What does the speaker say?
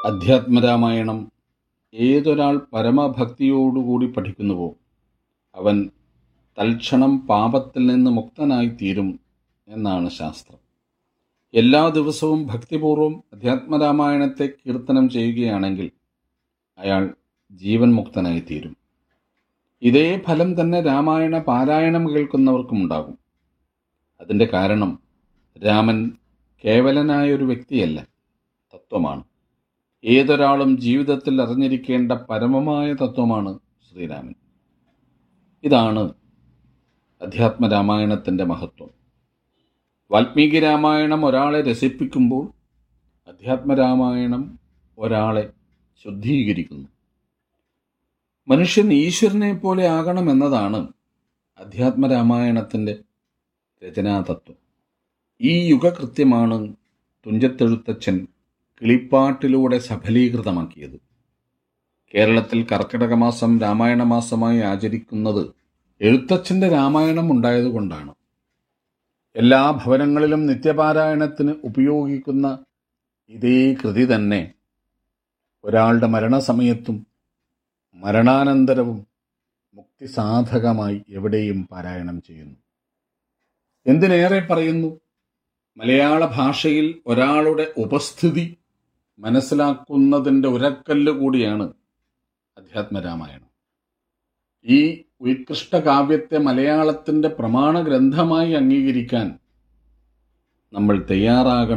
അധ്യാത്മരാമായണം ഏതൊരാൾ പരമഭക്തിയോടുകൂടി പഠിക്കുന്നുവോ അവൻ തൽക്ഷണം പാപത്തിൽ നിന്ന് മുക്തനായിത്തീരും എന്നാണ് ശാസ്ത്രം എല്ലാ ദിവസവും ഭക്തിപൂർവ്വം അധ്യാത്മരാമായണത്തെ കീർത്തനം ചെയ്യുകയാണെങ്കിൽ അയാൾ ജീവൻ മുക്തനായിത്തീരും ഇതേ ഫലം തന്നെ രാമായണ പാരായണം കേൾക്കുന്നവർക്കും ഉണ്ടാകും അതിൻ്റെ കാരണം രാമൻ കേവലനായ ഒരു വ്യക്തിയല്ല തത്വമാണ് ഏതൊരാളും ജീവിതത്തിൽ അറിഞ്ഞിരിക്കേണ്ട പരമമായ തത്വമാണ് ശ്രീരാമൻ ഇതാണ് അധ്യാത്മരാമായണത്തിൻ്റെ മഹത്വം വാൽമീകി രാമായണം ഒരാളെ രസിപ്പിക്കുമ്പോൾ അധ്യാത്മരാമായണം ഒരാളെ ശുദ്ധീകരിക്കുന്നു മനുഷ്യൻ ഈശ്വരനെ പോലെ ആകണമെന്നതാണ് അധ്യാത്മരാമായണത്തിൻ്റെ രചനാതത്വം ഈ യുഗകൃത്യമാണ് തുഞ്ചത്തെഴുത്തച്ഛൻ കിളിപ്പാട്ടിലൂടെ സഫലീകൃതമാക്കിയത് കേരളത്തിൽ കർക്കിടക മാസം രാമായണ മാസമായി ആചരിക്കുന്നത് എഴുത്തച്ഛൻ്റെ രാമായണം ഉണ്ടായതുകൊണ്ടാണ് എല്ലാ ഭവനങ്ങളിലും നിത്യപാരായണത്തിന് ഉപയോഗിക്കുന്ന ഇതേ കൃതി തന്നെ ഒരാളുടെ മരണസമയത്തും മരണാനന്തരവും മുക്തിസാധകമായി എവിടെയും പാരായണം ചെയ്യുന്നു എന്തിനേറെ പറയുന്നു മലയാള ഭാഷയിൽ ഒരാളുടെ ഉപസ്ഥിതി മനസ്സിലാക്കുന്നതിൻ്റെ ഉരക്കല്ല് കൂടിയാണ് അധ്യാത്മരാമായണം ഈ ഉത്കൃഷ്ട കാവ്യത്തെ മലയാളത്തിൻ്റെ പ്രമാണ ഗ്രന്ഥമായി അംഗീകരിക്കാൻ നമ്മൾ തയ്യാറാകണം